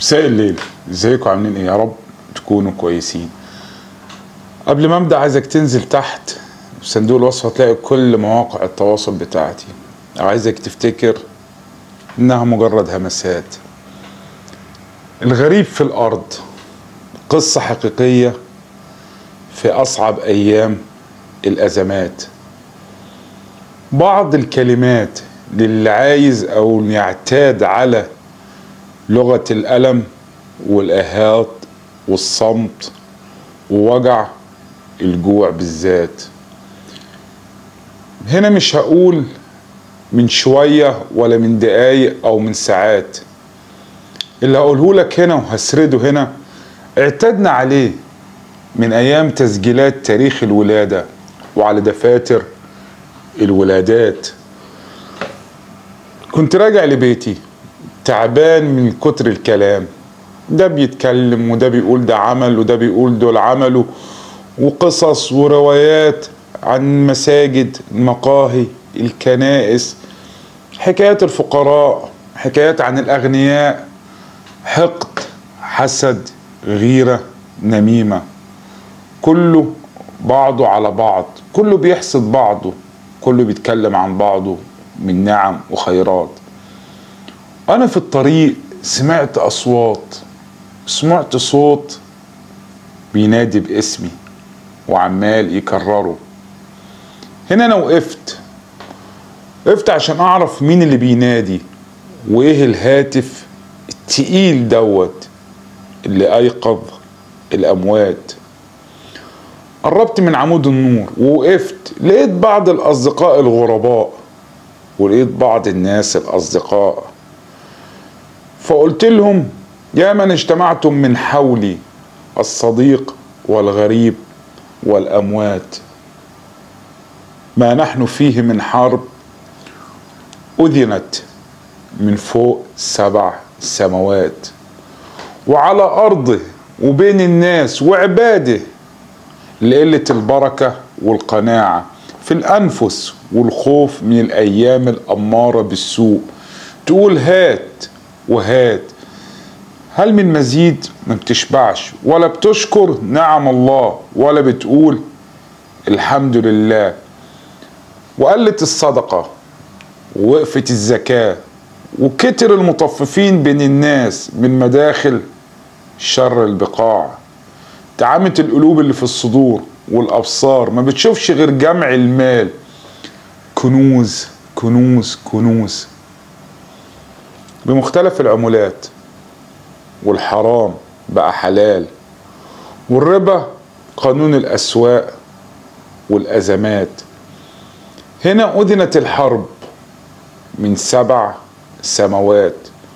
مساء الليل ازيكم عاملين ايه يا رب تكونوا كويسين قبل ما ابدا عايزك تنزل تحت في صندوق الوصف هتلاقي كل مواقع التواصل بتاعتي عايزك تفتكر انها مجرد همسات الغريب في الارض قصة حقيقية في اصعب ايام الازمات بعض الكلمات للي عايز او يعتاد على لغة الألم والإهات والصمت ووجع الجوع بالذات هنا مش هقول من شوية ولا من دقايق أو من ساعات اللي هقوله لك هنا وهسرده هنا اعتدنا عليه من أيام تسجيلات تاريخ الولادة وعلى دفاتر الولادات كنت راجع لبيتي تعبان من كتر الكلام ده بيتكلم وده بيقول ده عمل وده بيقول دول عملوا وقصص وروايات عن مساجد المقاهي الكنائس حكايات الفقراء حكايات عن الأغنياء حقد حسد غيرة نميمة كله بعضه على بعض كله بيحسد بعضه كله بيتكلم عن بعضه من نعم وخيرات أنا في الطريق سمعت أصوات سمعت صوت بينادي باسمي وعمال يكرره هنا أنا وقفت وقفت عشان أعرف مين اللي بينادي وإيه الهاتف التقيل دوت اللي أيقظ الأموات قربت من عمود النور ووقفت لقيت بعض الأصدقاء الغرباء ولقيت بعض الناس الأصدقاء فقلت لهم يا من اجتمعتم من حولي الصديق والغريب والاموات ما نحن فيه من حرب اذنت من فوق سبع سماوات وعلى ارضه وبين الناس وعباده لقله البركه والقناعه في الانفس والخوف من الايام الاماره بالسوء تقول هات وهات هل من مزيد ما بتشبعش ولا بتشكر نعم الله ولا بتقول الحمد لله وقلت الصدقة ووقفت الزكاة وكتر المطففين بين الناس من مداخل شر البقاع تعامت القلوب اللي في الصدور والأبصار ما بتشوفش غير جمع المال كنوز كنوز كنوز بمختلف العملات والحرام بقى حلال والربا قانون الأسواق والأزمات هنا أذنت الحرب من سبع سماوات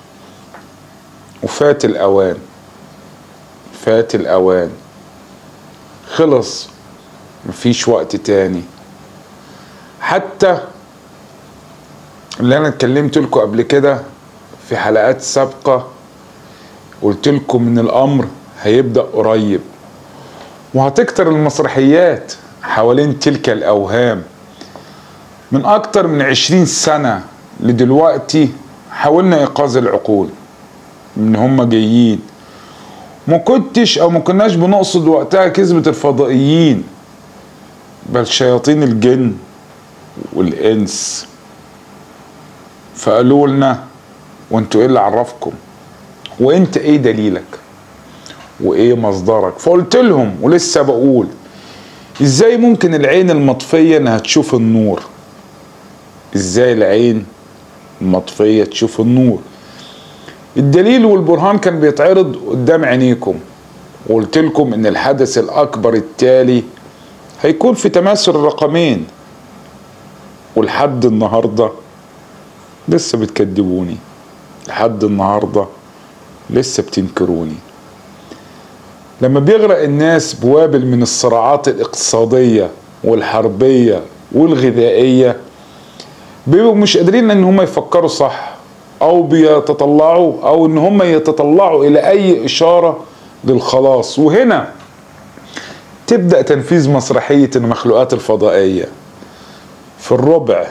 وفات الأوان فات الأوان خلص مفيش وقت تاني حتى اللي أنا اتكلمت لكم قبل كده في حلقات سابقة قلت لكم ان الامر هيبدأ قريب وهتكتر المسرحيات حوالين تلك الاوهام من اكتر من عشرين سنة لدلوقتي حاولنا ايقاظ العقول ان هم جايين ما كنتش او ما كناش بنقصد وقتها كذبة الفضائيين بل شياطين الجن والانس فقالوا لنا وانتوا ايه اللي عرفكم وانت ايه دليلك وايه مصدرك فقلت لهم ولسه بقول ازاي ممكن العين المطفية انها تشوف النور ازاي العين المطفية تشوف النور الدليل والبرهان كان بيتعرض قدام عينيكم وقلت لكم ان الحدث الاكبر التالي هيكون في تماثل الرقمين ولحد النهارده لسه بتكدبوني لحد النهارده لسه بتنكروني لما بيغرق الناس بوابل من الصراعات الاقتصادية والحربية والغذائية بيبقوا مش قادرين ان هم يفكروا صح او بيتطلعوا او ان هم يتطلعوا الى اي اشارة للخلاص وهنا تبدأ تنفيذ مسرحية المخلوقات الفضائية في الربع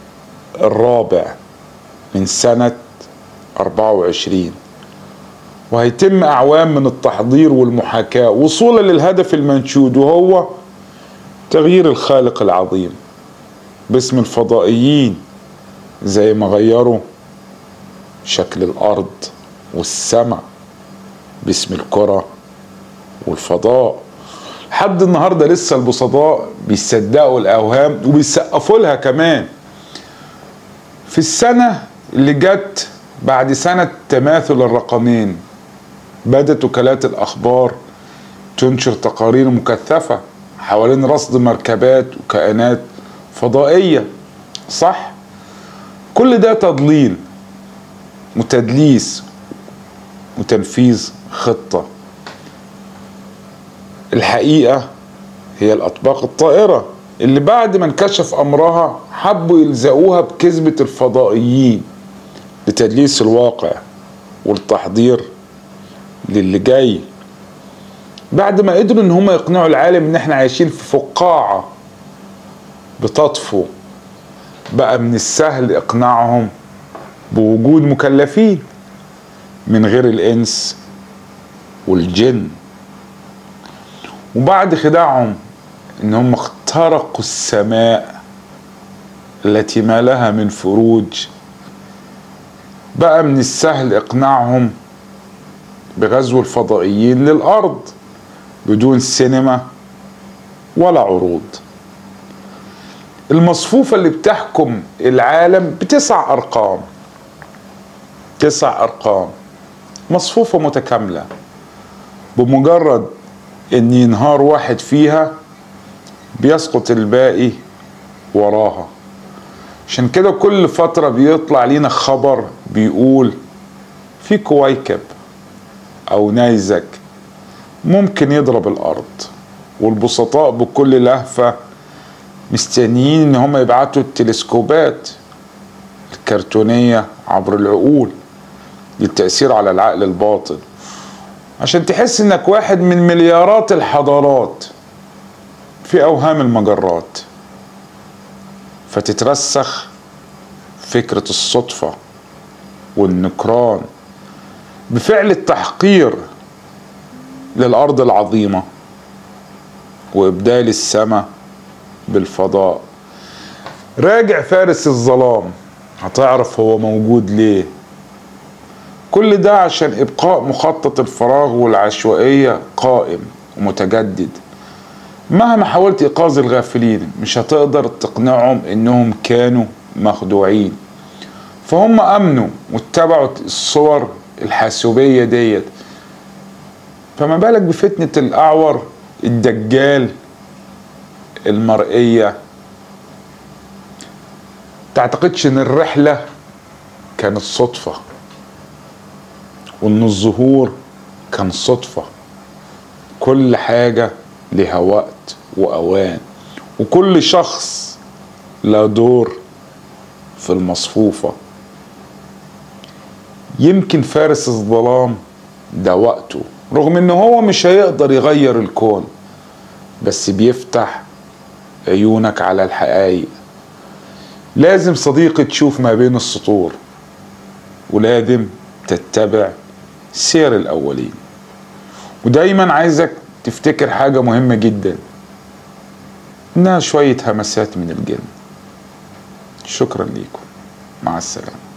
الرابع من سنة 24 وهيتم أعوام من التحضير والمحاكاة وصولا للهدف المنشود وهو تغيير الخالق العظيم باسم الفضائيين زي ما غيروا شكل الأرض والسماء باسم الكرة والفضاء لحد النهارده لسه البسطاء بيصدقوا الاوهام وبيسقفوا لها كمان في السنه اللي جت بعد سنه تماثل الرقمين بدات وكالات الاخبار تنشر تقارير مكثفه حوالين رصد مركبات وكائنات فضائيه صح كل ده تضليل وتدليس وتنفيذ خطه الحقيقة هي الأطباق الطائرة اللي بعد ما انكشف أمرها حبوا يلزقوها بكذبة الفضائيين لتدليس الواقع والتحضير للي جاي بعد ما قدروا ان هم يقنعوا العالم ان احنا عايشين في فقاعة بتطفو بقى من السهل اقناعهم بوجود مكلفين من غير الانس والجن وبعد خداعهم ان هم اخترقوا السماء التي ما لها من فروج بقى من السهل اقناعهم بغزو الفضائيين للارض بدون سينما ولا عروض المصفوفة اللي بتحكم العالم بتسع أرقام تسع أرقام مصفوفة متكاملة بمجرد ان ينهار واحد فيها بيسقط الباقي وراها عشان كده كل فترة بيطلع لينا خبر بيقول في كويكب او نيزك ممكن يضرب الارض والبسطاء بكل لهفة مستنيين ان هم يبعتوا التلسكوبات الكرتونية عبر العقول للتأثير على العقل الباطن عشان تحس انك واحد من مليارات الحضارات في اوهام المجرات فتترسخ فكرة الصدفة والنكران بفعل التحقير للأرض العظيمة وإبدال السماء بالفضاء راجع فارس الظلام هتعرف هو موجود ليه كل ده عشان ابقاء مخطط الفراغ والعشوائيه قائم ومتجدد مهما حاولت ايقاظ الغافلين مش هتقدر تقنعهم انهم كانوا مخدوعين فهم امنوا واتبعوا الصور الحاسوبيه ديت فما بالك بفتنه الاعور الدجال المرئيه تعتقدش ان الرحله كانت صدفه وان الظهور كان صدفة كل حاجة لها وقت وأوان وكل شخص له دور في المصفوفة يمكن فارس الظلام ده وقته رغم ان هو مش هيقدر يغير الكون بس بيفتح عيونك على الحقائق لازم صديقي تشوف ما بين السطور ولازم تتبع سير الأولين ودايما عايزك تفتكر حاجة مهمة جدا إنها شوية همسات من الجن شكرا ليكم مع السلامة